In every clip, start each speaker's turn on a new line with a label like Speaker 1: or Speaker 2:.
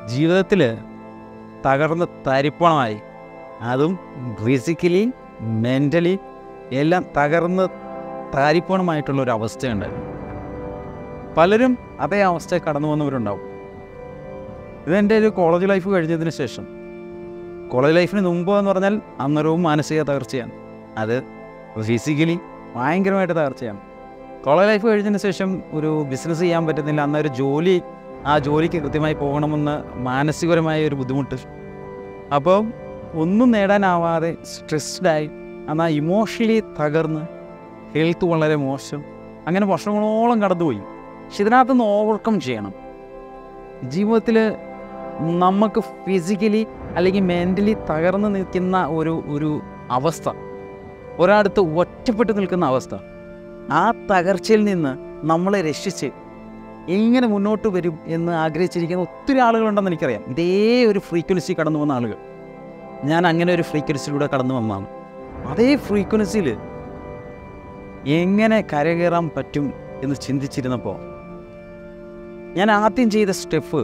Speaker 1: ജീവിതത്തിൽ തകർന്ന് തരിപ്പണമായി അതും ഫിസിക്കലി മെൻ്റലി എല്ലാം തകർന്ന് താരിപ്പണമായിട്ടുള്ള ഒരു അവസ്ഥയുണ്ടായിരുന്നു പലരും അതേ അവസ്ഥ കടന്നു വന്നവരുണ്ടാവും ഇതെൻ്റെ ഒരു കോളേജ് ലൈഫ് കഴിഞ്ഞതിന് ശേഷം കോളേജ് ലൈഫിന് മുമ്പ് എന്ന് പറഞ്ഞാൽ അന്നേരവും മാനസിക തകർച്ചയാണ് അത് ഫിസിക്കലി ഭയങ്കരമായിട്ട് തകർച്ചയാണ് കോളേജ് ലൈഫ് കഴിഞ്ഞതിന് ശേഷം ഒരു ബിസിനസ് ചെയ്യാൻ പറ്റുന്നില്ല അന്നൊരു ജോലി ആ ജോലിക്ക് കൃത്യമായി പോകണമെന്ന് മാനസികപരമായ ഒരു ബുദ്ധിമുട്ട് അപ്പോൾ ഒന്നും നേടാനാവാതെ സ്ട്രെസ്ഡായി എന്നാൽ ഇമോഷണലി തകർന്ന് ഹെൽത്ത് വളരെ മോശം അങ്ങനെ വർഷങ്ങളോളം കടന്നുപോയി പക്ഷെ ഇതിനകത്തുനിന്ന് ഓവർകം ചെയ്യണം ജീവിതത്തിൽ നമുക്ക് ഫിസിക്കലി അല്ലെങ്കിൽ മെൻ്റലി തകർന്ന് നിൽക്കുന്ന ഒരു ഒരു അവസ്ഥ ഒരാടുത്ത് ഒറ്റപ്പെട്ട് നിൽക്കുന്ന അവസ്ഥ ആ തകർച്ചയിൽ നിന്ന് നമ്മളെ രക്ഷിച്ച് എങ്ങനെ മുന്നോട്ട് വരും എന്ന് ആഗ്രഹിച്ചിരിക്കുന്ന ഒത്തിരി ആളുകളുണ്ടെന്ന് എനിക്കറിയാം ഇതേ ഒരു ഫ്രീക്വൻസി കടന്നു വന്ന ആളുകൾ ഞാൻ അങ്ങനെ ഒരു ഫ്രീക്വൻസിയിലൂടെ കടന്നു വന്നതാണ് അതേ ഫ്രീക്വൻസിയിൽ എങ്ങനെ കരകയറാൻ പറ്റും എന്ന് ചിന്തിച്ചിരുന്നപ്പോൾ ഞാൻ ആദ്യം ചെയ്ത സ്റ്റെപ്പ്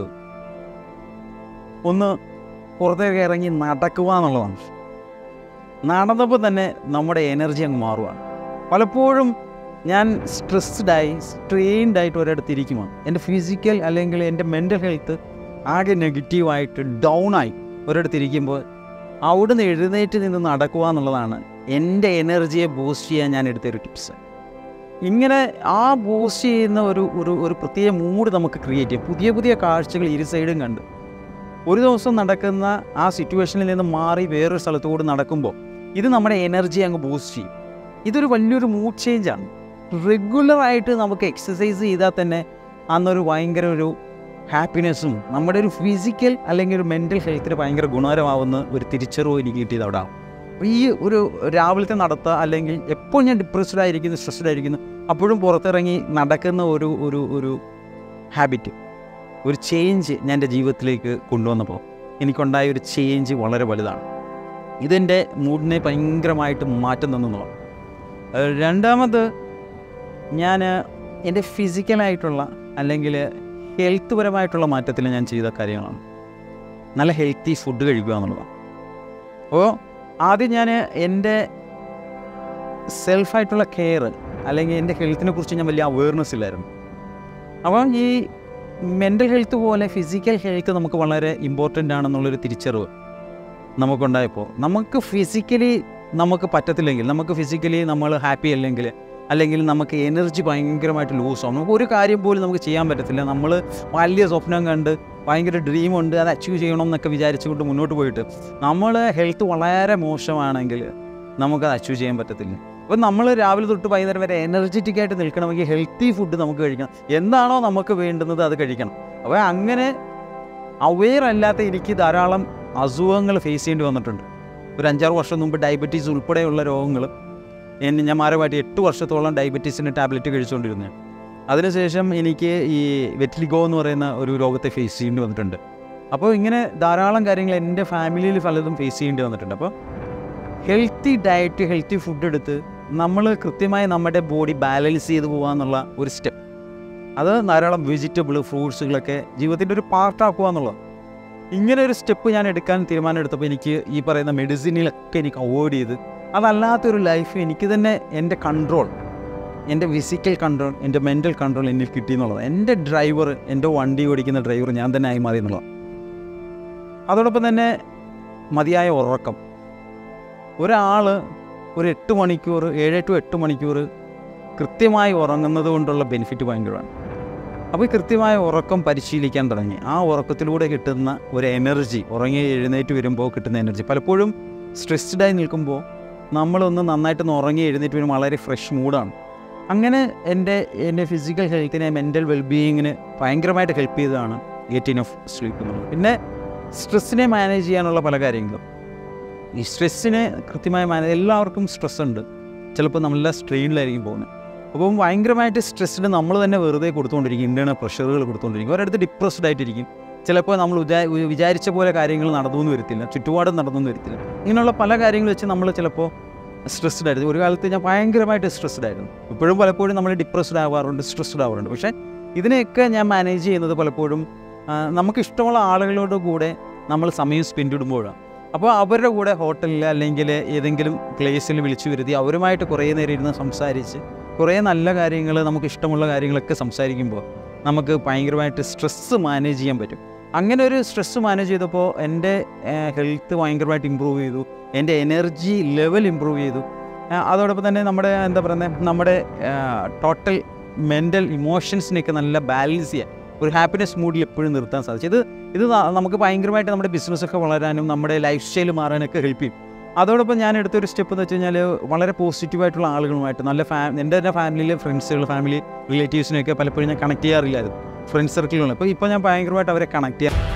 Speaker 1: ഒന്ന് പുറത്തേക്ക് ഇറങ്ങി നടക്കുക എന്നുള്ളതാണ് നടന്നപ്പോൾ തന്നെ നമ്മുടെ എനർജി അങ്ങ് മാറുകയാണ് പലപ്പോഴും ഞാൻ സ്ട്രെസ്ഡായി സ്ട്രെയിൻഡ് ആയിട്ട് ഒരിടത്ത് ഇരിക്കുമ്പോൾ എൻ്റെ ഫിസിക്കൽ അല്ലെങ്കിൽ എൻ്റെ മെൻ്റൽ ഹെൽത്ത് ആകെ നെഗറ്റീവായിട്ട് ഡൗണായി ഒരിടത്ത് ഇരിക്കുമ്പോൾ അവിടുന്ന് എഴുന്നേറ്റ് നിന്ന് നടക്കുക എന്നുള്ളതാണ് എൻ്റെ എനർജിയെ ബൂസ്റ്റ് ചെയ്യാൻ ഞാൻ എടുത്തൊരു ടിപ്സ് ഇങ്ങനെ ആ ബൂസ്റ്റ് ചെയ്യുന്ന ഒരു ഒരു ഒരു പ്രത്യേക മൂഡ് നമുക്ക് ക്രിയേറ്റ് ചെയ്യും പുതിയ പുതിയ കാഴ്ചകൾ ഇരു സൈഡും കണ്ട് ഒരു ദിവസം നടക്കുന്ന ആ സിറ്റുവേഷനിൽ നിന്ന് മാറി വേറൊരു സ്ഥലത്തുകൂടി നടക്കുമ്പോൾ ഇത് നമ്മുടെ എനർജി അങ്ങ് ബൂസ്റ്റ് ചെയ്യും ഇതൊരു വലിയൊരു മൂഡ് ചേഞ്ചാണ് റെഗുലറായിട്ട് നമുക്ക് എക്സസൈസ് ചെയ്താൽ തന്നെ അന്നൊരു ഭയങ്കര ഒരു ഹാപ്പിനെസ്സും നമ്മുടെ ഒരു ഫിസിക്കൽ അല്ലെങ്കിൽ ഒരു മെൻ്റൽ ഹെൽത്തിന് ഭയങ്കര ഗുണകരമാവുന്ന ഒരു തിരിച്ചറിവ് എനിക്ക് കിട്ടിയത് അവിടെ ആവും അപ്പോൾ ഈ ഒരു രാവിലത്തെ നടത്തുക അല്ലെങ്കിൽ എപ്പോൾ ഞാൻ ഡിപ്രസ്ഡ് ആയിരിക്കുന്നു സ്ട്രെസ്ഡ് ആയിരിക്കുന്നു അപ്പോഴും പുറത്തിറങ്ങി നടക്കുന്ന ഒരു ഒരു ഒരു ഹാബിറ്റ് ഒരു ചേഞ്ച് ഞാൻ എൻ്റെ ജീവിതത്തിലേക്ക് കൊണ്ടുവന്നപ്പോൾ എനിക്കുണ്ടായ ഒരു ചേഞ്ച് വളരെ വലുതാണ് ഇതെൻ്റെ മൂഡിനെ ഭയങ്കരമായിട്ട് മാറ്റം തന്നുള്ളതാണ് ഏഹ് രണ്ടാമത് ഞാൻ എൻ്റെ ഫിസിക്കലായിട്ടുള്ള അല്ലെങ്കിൽ ഹെൽത്ത് പരമായിട്ടുള്ള മാറ്റത്തിൽ ഞാൻ ചെയ്ത കാര്യങ്ങളാണ് നല്ല ഹെൽത്തി ഫുഡ് കഴിക്കുക എന്നുള്ളതാണ് അപ്പോൾ ആദ്യം ഞാൻ എൻ്റെ സെൽഫായിട്ടുള്ള കെയർ അല്ലെങ്കിൽ എൻ്റെ ഹെൽത്തിനെ കുറിച്ച് ഞാൻ വലിയ അവയർനെസ് ഇല്ലായിരുന്നു അപ്പം ഈ മെൻ്റൽ ഹെൽത്ത് പോലെ ഫിസിക്കൽ ഹെൽത്ത് നമുക്ക് വളരെ ഇമ്പോർട്ടൻ്റ് ആണെന്നുള്ളൊരു തിരിച്ചറിവ് നമുക്കുണ്ടായപ്പോൾ നമുക്ക് ഫിസിക്കലി നമുക്ക് പറ്റത്തില്ലെങ്കിൽ നമുക്ക് ഫിസിക്കലി നമ്മൾ ഹാപ്പി അല്ലെങ്കിൽ അല്ലെങ്കിൽ നമുക്ക് എനർജി ഭയങ്കരമായിട്ട് ലൂസ് ആവും നമുക്ക് ഒരു കാര്യം പോലും നമുക്ക് ചെയ്യാൻ പറ്റത്തില്ല നമ്മൾ വലിയ സ്വപ്നം കണ്ട് ഭയങ്കര ഡ്രീമുണ്ട് അത് അച്ചീവ് ചെയ്യണം എന്നൊക്കെ വിചാരിച്ചുകൊണ്ട് മുന്നോട്ട് പോയിട്ട് നമ്മൾ ഹെൽത്ത് വളരെ മോശമാണെങ്കിൽ നമുക്കത് അച്ചീവ് ചെയ്യാൻ പറ്റത്തില്ല അപ്പോൾ നമ്മൾ രാവിലെ തൊട്ട് വൈകുന്നേരം വരെ എനർജറ്റിക് ആയിട്ട് നിൽക്കണമെങ്കിൽ ഹെൽത്തി ഫുഡ് നമുക്ക് കഴിക്കണം എന്താണോ നമുക്ക് വേണ്ടുന്നത് അത് കഴിക്കണം അപ്പോൾ അങ്ങനെ അവെയർ അല്ലാത്ത എനിക്ക് ധാരാളം അസുഖങ്ങൾ ഫേസ് ചെയ്യേണ്ടി വന്നിട്ടുണ്ട് ഒരു അഞ്ചാറ് വർഷം മുമ്പ് ഡയബറ്റീസ് ഉൾപ്പെടെയുള്ള രോഗങ്ങൾ എന്നെ ഞാൻ മാരമായിട്ട് എട്ട് വർഷത്തോളം ഡയബറ്റീസിൻ്റെ ടാബ്ലറ്റ് കഴിച്ചുകൊണ്ടിരുന്നത് അതിനുശേഷം എനിക്ക് ഈ വെറ്റിലിഗോ എന്ന് പറയുന്ന ഒരു രോഗത്തെ ഫേസ് ചെയ്യേണ്ടി വന്നിട്ടുണ്ട് അപ്പോൾ ഇങ്ങനെ ധാരാളം കാര്യങ്ങൾ എൻ്റെ ഫാമിലിയിൽ പലതും ഫേസ് ചെയ്യേണ്ടി വന്നിട്ടുണ്ട് അപ്പോൾ ഹെൽത്തി ഡയറ്റ് ഹെൽത്തി ഫുഡ് എടുത്ത് നമ്മൾ കൃത്യമായി നമ്മുടെ ബോഡി ബാലൻസ് ചെയ്ത് പോകുക എന്നുള്ള ഒരു സ്റ്റെപ്പ് അത് ധാരാളം വെജിറ്റബിൾ ഫ്രൂട്ട്സുകളൊക്കെ ജീവിതത്തിൻ്റെ ഒരു പാർട്ടാക്കുക എന്നുള്ളത് ഇങ്ങനെ ഒരു സ്റ്റെപ്പ് ഞാൻ എടുക്കാൻ തീരുമാനം എടുത്തപ്പോൾ എനിക്ക് ഈ പറയുന്ന മെഡിസിനിലൊക്കെ എനിക്ക് അവോയ്ഡ് ചെയ്ത് അതല്ലാത്തൊരു ലൈഫ് എനിക്ക് തന്നെ എൻ്റെ കൺട്രോൾ എൻ്റെ ഫിസിക്കൽ കൺട്രോൾ എൻ്റെ മെൻ്റൽ കൺട്രോൾ എന്നിൽ കിട്ടി എന്നുള്ളത് എൻ്റെ ഡ്രൈവർ എൻ്റെ വണ്ടി ഓടിക്കുന്ന ഡ്രൈവർ ഞാൻ തന്നെ ആയി മാറി എന്നുള്ളത് അതോടൊപ്പം തന്നെ മതിയായ ഉറക്കം ഒരാൾ ഒരു എട്ട് മണിക്കൂർ ഏഴ് ടു എട്ട് മണിക്കൂർ കൃത്യമായി ഉറങ്ങുന്നത് കൊണ്ടുള്ള ബെനിഫിറ്റ് ഭയങ്കരമാണ് അപ്പോൾ ഈ കൃത്യമായ ഉറക്കം പരിശീലിക്കാൻ തുടങ്ങി ആ ഉറക്കത്തിലൂടെ കിട്ടുന്ന ഒരു എനർജി ഉറങ്ങി എഴുന്നേറ്റ് വരുമ്പോൾ കിട്ടുന്ന എനർജി പലപ്പോഴും സ്ട്രെസ്ഡായി നിൽക്കുമ്പോൾ നമ്മളൊന്ന് നന്നായിട്ടൊന്ന് ഉറങ്ങി എഴുന്നേറ്റ് വരുമ്പോൾ വളരെ ഫ്രഷ് മൂഡാണ് അങ്ങനെ എൻ്റെ എൻ്റെ ഫിസിക്കൽ ഹെൽത്തിനെ മെൻ്റൽ വെൽബീയിങ്ങിന് ഭയങ്കരമായിട്ട് ഹെൽപ്പ് ചെയ്തതാണ് ഗെറ്റ് ഓഫ് സ്ലീപ്പ് എന്നുള്ളത് പിന്നെ സ്ട്രെസ്സിനെ മാനേജ് ചെയ്യാനുള്ള പല കാര്യങ്ങളും ഈ സ്ട്രെസ്സിനെ കൃത്യമായി മാനേജ് എല്ലാവർക്കും സ്ട്രെസ് ഉണ്ട് ചിലപ്പോൾ നല്ല സ്ട്രെയിനിലായിരിക്കും പോകുന്നത് അപ്പം ഭയങ്കരമായിട്ട് സ്ട്രെസ്സിന് നമ്മൾ തന്നെ വെറുതെ കൊടുത്തുകൊണ്ടിരിക്കും ഇൻറ്റേണൽ പ്രഷറുകൾ കൊടുത്തുകൊണ്ടിരിക്കും ഒരിടത്ത് ഡിപ്രസ്ഡ് ആയിട്ടിരിക്കും ചിലപ്പോൾ നമ്മൾ വിചാ വിചാരിച്ച പോലെ കാര്യങ്ങൾ നടന്നു എന്ന് വരത്തില്ല ചുറ്റുപാടും നടന്നു എന്ന് വരത്തില്ല ഇങ്ങനെയുള്ള പല കാര്യങ്ങൾ വെച്ച് നമ്മൾ ചിലപ്പോൾ സ്ട്രെസ്ഡ് ആയിരുന്നു ഒരു കാലത്ത് ഞാൻ ഭയങ്കരമായിട്ട് സ്ട്രെസ്ഡ് ആയിരുന്നു ഇപ്പോഴും പലപ്പോഴും നമ്മൾ ഡിപ്രസ്ഡ് ആവാറുണ്ട് സ്ട്രെസ്ഡ് ആവാറുണ്ട് പക്ഷേ ഇതിനെയൊക്കെ ഞാൻ മാനേജ് ചെയ്യുന്നത് പലപ്പോഴും ആ, നമുക്ക് ഇഷ്ടമുള്ള ആളുകളോട് കൂടെ നമ്മൾ സമയം സ്പെൻഡ് ഇടുമ്പോഴാണ് അപ്പോൾ അവരുടെ കൂടെ ഹോട്ടലിൽ അല്ലെങ്കിൽ ഏതെങ്കിലും പ്ലേസിൽ വിളിച്ചു വരുത്തി അവരുമായിട്ട് കുറേ നേരം ഇരുന്ന് സംസാരിച്ച് കുറേ നല്ല കാര്യങ്ങൾ നമുക്ക് ഇഷ്ടമുള്ള കാര്യങ്ങളൊക്കെ സംസാരിക്കുമ്പോൾ നമുക്ക് ഭയങ്കരമായിട്ട് സ്ട്രെസ്സ് മാനേജ് ചെയ്യാൻ പറ്റും അങ്ങനെ ഒരു സ്ട്രെസ്സ് മാനേജ് ചെയ്തപ്പോൾ എൻ്റെ ഹെൽത്ത് ഭയങ്കരമായിട്ട് ഇമ്പ്രൂവ് ചെയ്തു എൻ്റെ എനർജി ലെവൽ ഇമ്പ്രൂവ് ചെയ്തു ആ, അതോടൊപ്പം തന്നെ നമ്മുടെ എന്താ പറയുന്നത് നമ്മുടെ ടോട്ടൽ മെൻ്റൽ ഇമോഷൻസിനെയൊക്കെ നല്ല ബാലൻസ് ചെയ്യാൻ ഒരു ഹാപ്പിനെസ് മൂഡിൽ എപ്പോഴും നിർത്താൻ സാധിച്ചു ഇത് ഇത് ന- നമുക്ക് ഭയങ്കരമായിട്ട് നമ്മുടെ ബിസിനസ്സൊക്കെ വളരാനും നമ്മുടെ ലൈഫ് സ്റ്റൈൽ മാറാനൊക്കെ ഹെൽപ്പ് ചെയ്യും അതോടൊപ്പം ഞാൻ എടുത്തൊരു സ്റ്റെപ്പ് എന്ന് വെച്ച് കഴിഞ്ഞാൽ വളരെ പോസിറ്റീവായിട്ടുള്ള ആളുകളുമായിട്ട് നല്ല ഫാ എൻ്റെ തന്നെ ഫാമിലിയിലെ ഫ്രണ്ട്സുകൾ ഫാമിലി റിലേറ്റീവ്സിനെയൊക്കെ പലപ്പോഴും ഞാൻ കണക്ട് ചെയ്യാറില്ലായിരുന്നു ഫ്രണ്ട്സ് സർക്കിളുകൾ അപ്പോൾ ഇപ്പോൾ ഞാൻ ഭയങ്കരമായിട്ട് അവരെ കണക്ട് ചെയ്യാം